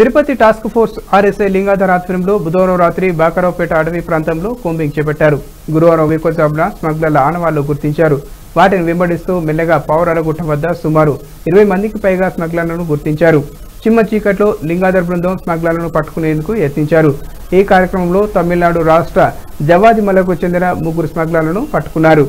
Tirupati task force RSI Lingadhar ఆధ్వర్యంలో బుధవారం రాత్రి బాకరావుపేట అడవి ప్రాంతంలో కూంబింగ్ చేపట్టారు గురువారం వేకోజామున స్మగ్లర్ల ఆనవాళ్లు గుర్తించారు వాటిని వెంబడిస్తూ మెల్లగా పౌరాలగుట్ట వద్ద సుమారు ఇరవై మందికి పైగా స్మగ్లర్లను గుర్తించారు చిమ్మ చీకట్లో లింగాధర్ బృందం స్మగ్లర్లను పట్టుకునేందుకు యత్నించారు ఈ కార్యక్రమంలో తమిళనాడు రాష్ట్ర జవాదిమలకు చెందిన ముగ్గురు స్మగ్లర్లను పట్టుకున్నారు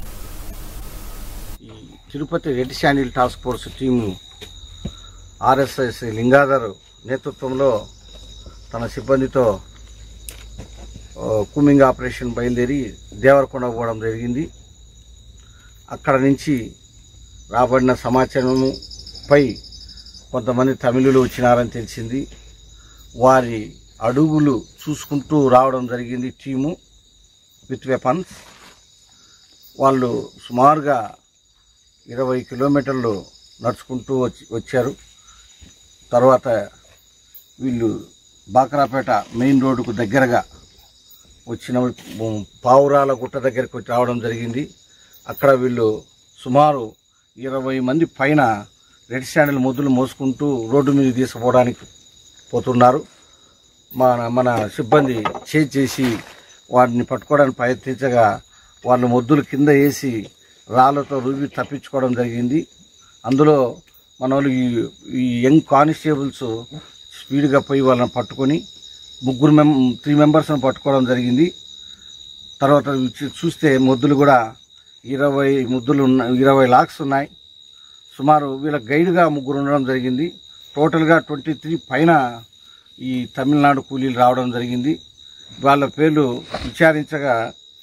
ఈ Tirupati red sandal task force team RSS Lingadhar నేతృత్వంలో తన సిబ్బందితో ఆ, కూమింగ్ ఆపరేషన్ బయలుదేరి దేవరకొండ పోవడం జరిగింది అక్కడ నుంచి రాబడిన సమాచారముపై కొంతమంది తమిళులు వచ్చినారని తెలిసింది వారి అడుగులు చూసుకుంటూ రావడం జరిగింది టీము విత్ వెపన్స్ వాళ్ళు సుమారుగా ఇరవై కిలోమీటర్లు నడుచుకుంటూ వచ్చి వచ్చారు తర్వాత వీళ్ళు బాకరాపేట మెయిన్ రోడ్డుకు దగ్గరగా వచ్చిన పావురాల గుట్ట దగ్గరికి వచ్చి రావడం జరిగింది అక్కడ వీళ్ళు సుమారు ఇరవై మంది పైన రెడ్ స్టాండిల్ ముద్దులు మోసుకుంటూ రోడ్డు మీద తీసుకుపోవడానికి పోతున్నారు మన మన సిబ్బంది చేజ్ చేసి వారిని పట్టుకోవడానికి ప్రయత్నించగా వాళ్ళు మొద్దులు కింద వేసి రాళ్లతో రువి తప్పించుకోవడం జరిగింది అందులో మన వాళ్ళు ఈ ఈ యంగ్ కానిస్టేబుల్స్ స్పీడ్గా పోయి వాళ్ళని పట్టుకొని ముగ్గురు మెం త్రీ మెంబర్స్ని పట్టుకోవడం జరిగింది తర్వాత చూ- చూస్తే ముద్దులు కూడా ఇరవై ముద్దులు ఉన్న ఇరవై లాక్స్ ఉన్నాయి సుమారు వీళ్ళ గైడ్గా ముగ్గురు ఉండడం జరిగింది టోటల్గా ట్వంటీ త్రీ పైన ఈ తమిళనాడు కూలీలు రావడం జరిగింది వాళ్ళ పేర్లు విచారించగా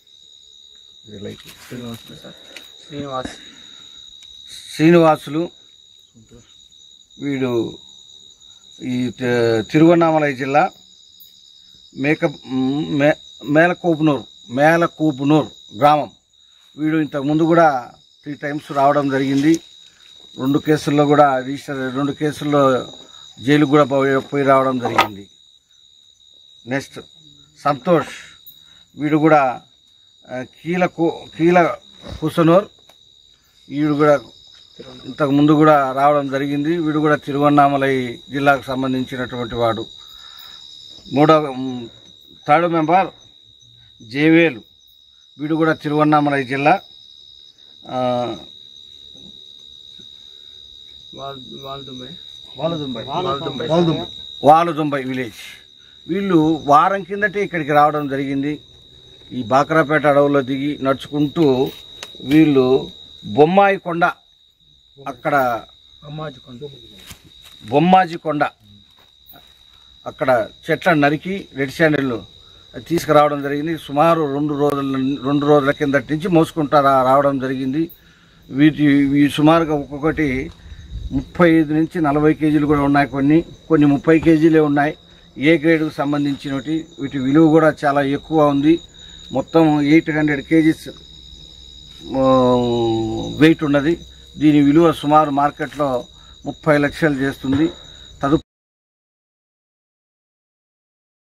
శ్రీనివాస్ శ్రీనివాసులు వీడు ఈ తి- తిరువన్నామలై జిల్లా మేక మే మేలకోపునూరు మేలకూపునూరు గ్రామం వీడు ఇంతకు ముందు కూడా త్రీ టైమ్స్ రావడం జరిగింది రెండు కేసుల్లో కూడా రిజిస్టర్ రెండు కేసుల్లో జైలుకు కూడా పోయి పోయి రావడం జరిగింది నెక్స్ట్ సంతోష్ వీడు కూడా ఆ, కీల కు- కీల కుసనూర్ వీడు కూడా ఇంతకు ముందు కూడా రావడం జరిగింది వీడు కూడా తిరువన్నామలై జిల్లాకు సంబంధించినటువంటి వాడు మూడవ మ్, థర్డ్ మెంబర్ జేవేలు వీడు కూడా తిరువన్నామలై జిల్లా ఆ, వాలుదుంబై విలేజ్ వీళ్ళు వారం కిందటే ఇక్కడికి రావడం జరిగింది ఈ బాకరాపేట అడవుల్లో దిగి నడుచుకుంటూ వీళ్ళు బొమ్మాయి కొండ అక్కడ బొమ్మాజి కొండ అక్కడ చెట్లను నరికి రెడ్ శాండిల్ తీసుకురావడం జరిగింది సుమారు రెండు రోజుల రెండు రోజుల కిందటి నుంచి మోసుకుంటా రా- రావడం జరిగింది వీటి ఈ సుమారుగా ఒక్కొక్కటి ముప్పై ఐదు నుంచి నలభై కేజీలు కూడా ఉన్నాయి కొన్ని కొన్ని ముప్పై కేజీలే ఉన్నాయి ఏ గ్రేడ్కు సంబంధించినవి వీటి విలువ కూడా చాలా ఎక్కువ ఉంది మొత్తం ఎయిట్ హండ్రెడ్ కేజీస్ వెయిట్ ఉన్నది దీని విలువ సుమారు మార్కెట్లో ముప్పై లక్షలు చేస్తుంది